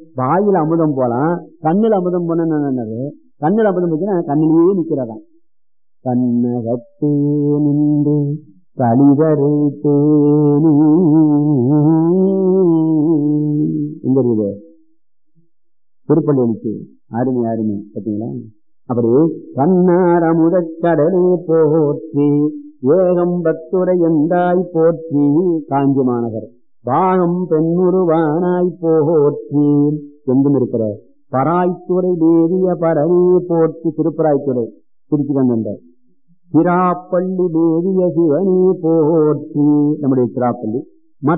வாயில் அமுதம் போலாம் கண்ணில் அமுதம் போன என்னது கண்ணில் அமுதம் போச்சுன்னா கண்ணிலேயே நிக்கிறதாம் கண்ணகத்தே நின்று கழிதரு தேனி எங்க இருக்குது திருப்பள்ளி எழுச்சி அருமை அருமை பார்த்தீங்களா அப்படி கண்ணார் அமுதக் கடலே போற்றி ஏகம் பத்துரை எந்தாய் போற்றி காஞ்சி மாநகர் பாகம் பெண்ணுருவானாய் போற்றி எங்கும் இருக்கிற பராய்த்துறை தேவிய பரவே போற்றி திருப்பராய்த்துறை திருச்சி கண்ட திராப்பள்ளி தேவிய சிவனே போற்றி நம்முடைய திராப்பள்ளி